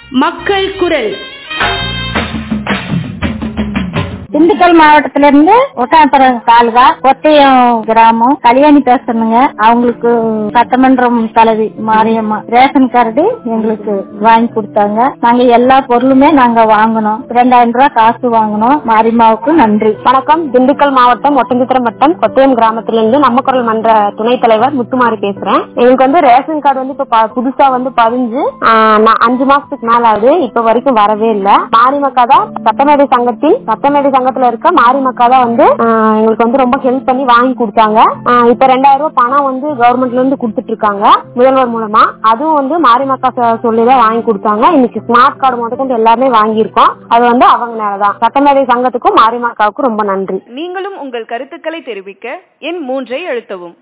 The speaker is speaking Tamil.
மக்கள் குரல் திண்டுக்கல் மாவட்டத்துல இருந்து ஒட்டாபுரம் தாலுகா கொத்தையம் கிராமம் கல்யாணி பேசணுங்க அவங்களுக்கு சட்டமன்றம் தலைவி மாரியம்மா ரேஷன் கார்டு எங்களுக்கு வாங்கி கொடுத்தாங்க நாங்க எல்லா பொருளுமே நாங்க வாங்கினோம் ரெண்டாயிரம் ரூபாய் காசு வாங்கினோம் மாரியம்மாவுக்கு நன்றி வணக்கம் திண்டுக்கல் மாவட்டம் ஒட்டஞ்சித்திரம் வட்டம் கொத்தையம் கிராமத்திலிருந்து நம்ம குரல் மன்ற துணைத் தலைவர் முத்துமாரி பேசுறேன் எங்களுக்கு வந்து ரேஷன் கார்டு வந்து இப்ப ப- புதுசா வந்து பதிஞ்சு ஆஹ், நான் அஞ்சு மாசத்துக்கு மேல ஆகுது இப்ப வரைக்கும் வரவே இல்ல மாரிமக்கா தான் சட்டமேதை சங்கத்தின் சட்டமேதை சங்கத்துல இருக்க மாரிமக்கா தான் வந்து ஆஹ், எங்களுக்கு வந்து ரொம்ப ஹெல்ப் பண்ணி வாங்கி கொடுத்தாங்க ஆஹ், இப்ப ரெண்டாயிரம் ரூபாய் பணம் வந்து கவர்மெண்ட்ல இருந்து கொடுத்துட்டு இருக்காங்க முதல்வர் மூலமா அதுவும் வந்து மாரிமக்கா சொ- சொல்லிதான் வாங்கி கொடுத்தாங்க இன்னைக்கு ஸ்மார்ட் கார்டு முதற்கொண்டு எல்லாமே வாங்கியிருக்கோம் அது வந்து அவங்க மேலதான் சட்டமேதை சங்கத்துக்கும் மாரிமக்காவுக்கும் ரொம்ப நன்றி நீங்களும் உங்கள் கருத்துக்களை தெரிவிக்க எண் மூன்றை அழுத்தவும்